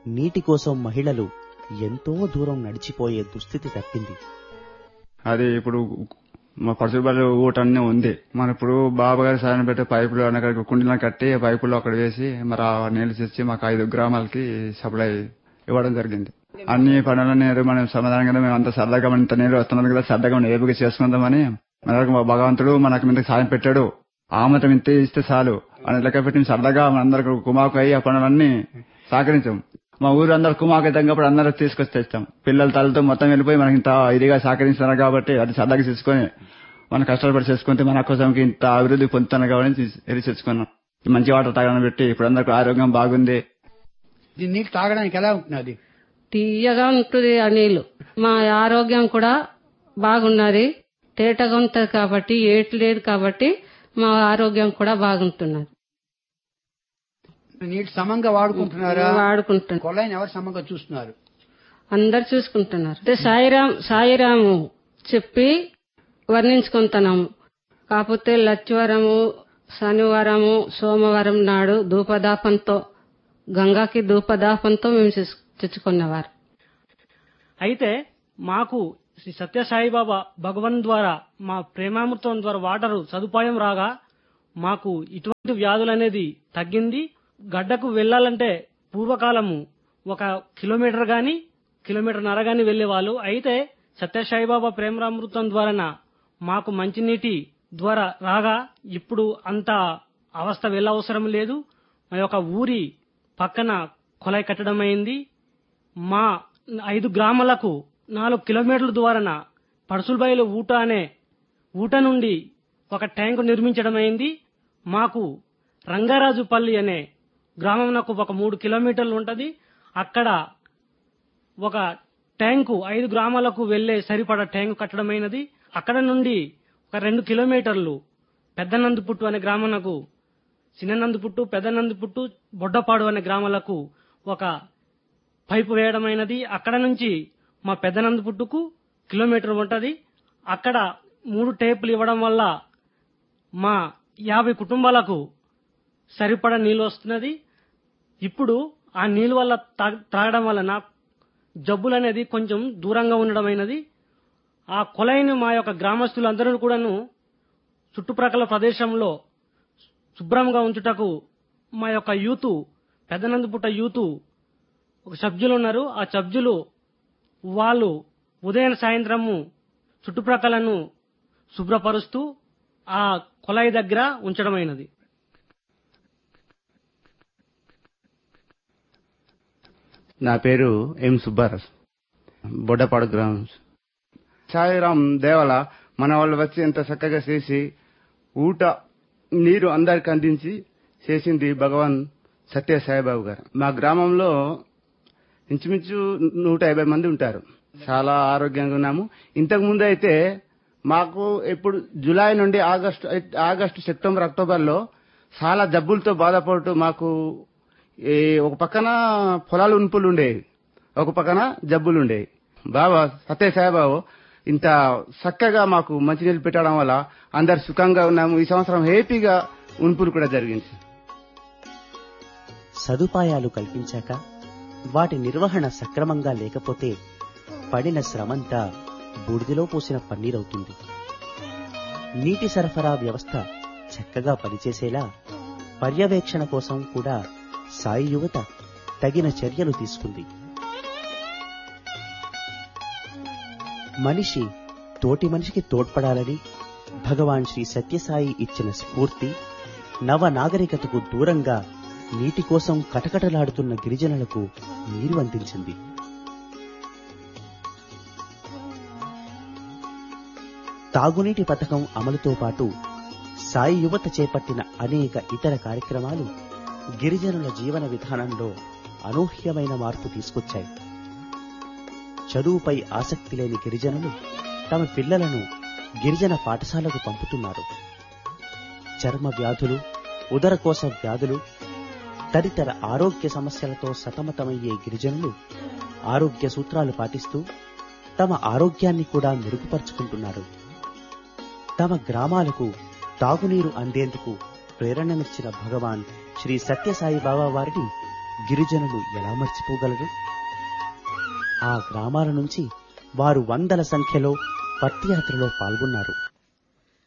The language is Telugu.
నీటి కోసం మహిళలు ఎంతో దూరం నడిచిపోయే దుస్థితి తప్పింది అది ఇప్పుడు మా పరశుబలి ఊట అన్నీ ఉంది మన ఇప్పుడు బాబా గారి సాయం పెట్టి పైపులు అక్కడ కుండీలను కట్టి పైపులు అక్కడ వేసి మరి ఆ నీళ్లు తెచ్చి మాకు ఐదు గ్రామాలకి సప్లై ఇవ్వడం జరిగింది అన్ని పనులన్నీ మనం సమాధానంగా మేము అంత సరదాగా మన ఇంత నీళ్ళు వస్తున్నది కదా సరదాగా మనం ఏపుగా చేసుకుందామని మనకు మా భగవంతుడు మనకు మీద సాయం పెట్టాడు ఆమతం ఇంత ఇస్తే చాలు అని లెక్క పెట్టి సరదాగా మనందరికి కుమాకు అయ్యి ఆ పనులన్నీ సహకరించాం మా ఊరు అందరు కుమాకు తగ్గప్పుడు అందరూ తీసుకొచ్చి తెస్తాం పిల్లల తలతో మొత్తం వెళ్ళిపోయి మనకి ఇంత ఇదిగా సహకరిస్తున్నారు కాబట్టి అది సరదాగా తీసుకొని మనం కష్టపడి చేసుకుంటే మన కోసంకి ఇంత అభివృద్ధి పొందుతున్నాం కాబట్టి వెళ్ళి తెచ్చుకున్నాం మంచి వాటర్ తాగడం పెట్టి ఇప్పుడు అందరికి ఆరోగ్యం బాగుంది దీని నీళ్ళు తాగడానికి ఎలా ఉంటున్నది తీయగా ఉంటుంది ఆ నీళ్లు మా ఆరోగ్యం కూడా బాగున్నది తేటగా ఉంటది కాబట్టి ఏటు లేదు కాబట్టి మా ఆరోగ్యం కూడా బాగుంటున్నది నీళ్ళు సమంగా వాడుకుంటున్నారా వాడుకుంటున్నారు కొలాయిని ఎవరు సమంగా చూస్తున్నారు అందరు చూసుకుంటున్నారు అంటే సాయిరాం సాయిరాము చెప్పి వర్ణించుకుంటున్నాము కాకపోతే లచ్చివారము శనివారము సోమవారం నాడు ధూపదాపంతో గంగాకి ధూపదాపంతో మేము తెచ్చు- తెచ్చుకున్నవారు అయితే మాకు శ్రీ సత్యసాయిబాబా భగవన్ ద్వారా మా ప్రేమామృతం ద్వారా వాటరు సదుపాయం రాగా మాకు ఇటువంటి వ్యాధులు అనేది తగ్గింది గడ్డకు వెళ్ళాలంటే పూర్వకాలము ఒక కిలోమీటర్ గాని కిలోమీటర్ నర గాని వెళ్లేవాళ్ళు అయితే సత్యసాయిబాబా ప్రేమామృతం ద్వారా మాకు మంచినీటి ద్వారా రాగా ఇప్పుడు అంత అవస్థ వెళ్ళవసరం లేదు మా యొక్క ఊరి పక్కన కొలాయి కట్టడం అయింది మా ఐదు గ్రామాలకు నాలుగు కిలోమీటర్ల ద్వారాన పడుసులబయలు ఊట అనే ఊట నుండి ఒక ట్యాంకు నిర్మించడం అయింది మాకు రంగారాజుపల్లి అనే గ్రామం నాకు ఒక మూడు కిలోమీటర్లు ఉంటది అక్కడ ఒక ట్యాంకు ఐదు గ్రామాలకు వెళ్లే సరిపడా ట్యాంకు కట్టడమైనది అక్కడ నుండి ఒక రెండు కిలోమీటర్లు పెద్దనందుపుట్టు అనే గ్రామనకు చిన్ననందుపుట్టు పెద్దనందుపుట్టు బొడ్డపాడు అనే గ్రామాలకు ఒక పైపు వేయడమైనది అక్కడ నుంచి మా పెద్దనందుపుట్టుకు కిలోమీటర్ ఉంటది అక్కడ మూడు టేపులు ఇవ్వడం వల్ల మా యాభై కుటుంబాలకు సరిపడా నీళ్ళు వస్తున్నది ఇప్పుడు ఆ నీళ్ళు వల్ల తా- త్రాగడం వలన జబ్బులు అనేది కొంచెం దూరంగా ఉండడమైనది ఆ కొలైని మా యొక్క గ్రామస్తులందరూ కూడాను చుట్టుప్రక్కల ప్రదేశంలో శుభ్రంగా ఉంచుటకు మా యొక్క యూత్ పెద్దనందుపుట్ట యూత్ ఒక సభ్యులు ఉన్నారు ఆ సభ్యులు వాళ్ళు ఉదయం సాయంత్రము చుట్టుప్రక్కలను శుభ్రపరుస్తూ ఆ కొలాయి దగ్గర ఉంచడమైనది నా పేరు ఎం సుబ్బారావు బొడ్డపాడు గ్రామం సాయిరాం దేవల మన వాళ్ళు వచ్చి ఎంత చక్కగా చేసి ఊట నీరు అందరికి అందించి చేసింది భగవాన్ సత్య సాయిబాబు గారు మా గ్రామంలో ఇంచుమించు నూట యాభై మంది ఉంటారు చాలా ఆరోగ్యంగా ఉన్నాము ఇంతకు ముందు అయితే మాకు ఇప్పుడు జూలై నుండి ఆగస్టు ఆగస్టు సెప్టెంబర్ అక్టోబర్లో చాలా జబ్బులతో బాధపడుతూ మాకు ఈ ఒక పక్కన పొలాలు ఉన్పులు ఉండేవి ఒక పక్కన జబ్బులు ఉండేవి బాబా సత్య సాయిబాబు ఇంత చక్కగా మాకు మంచినీళ్ళు పెట్టడం వల్ల అందరు సుఖంగా ఉన్నాము ఈ సంవత్సరం హ్యాపీగా ఉన్పులు కూడా జరిగింది సదుపాయాలు కల్పించాక వాటి నిర్వహణ సక్రమంగా లేకపోతే పడిన శ్రమంతా బూడిదలో పోసిన పన్నీరవుతుంది నీటి సరఫరా వ్యవస్థ చక్కగా పనిచేసేలా పర్యవేక్షణ కోసం కూడా సాయి యువత తగిన చర్యలు తీసుకుంది మనిషి తోటి మనిషికి తోడ్పడాలని భగవాన్ శ్రీ సత్యసాయి ఇచ్చిన స్ఫూర్తి నవ నాగరికతకు దూరంగా నీటి కోసం కటకటలాడుతున్న గిరిజనులకు నీరు అందించింది తాగునీటి పథకం అమలుతో పాటు సాయి యువత చేపట్టిన అనేక ఇతర కార్యక్రమాలు గిరిజనుల జీవన విధానంలో అనూహ్యమైన మార్పు తీసుకొచ్చాయి చదువుపై ఆసక్తి లేని గిరిజనులు తమ పిల్లలను గిరిజన పాఠశాలకు పంపుతున్నారు చర్మ వ్యాధులు ఉదరకోశ వ్యాధులు తదితర ఆరోగ్య సమస్యలతో సతమతమయ్యే గిరిజనులు ఆరోగ్య సూత్రాలు పాటిస్తూ తమ ఆరోగ్యాన్ని కూడా మెరుగుపరుచుకుంటున్నారు తమ గ్రామాలకు తాగునీరు అందేందుకు ప్రేరణనిచ్చిన భగవాన్ శ్రీ సత్యసాయి బాబా వారిని గిరిజనులు ఎలా మర్చిపోగలరు ఆ గ్రామాల నుంచి వారు వందల సంఖ్యలో పత్తియాత్రలో పాల్గొన్నారు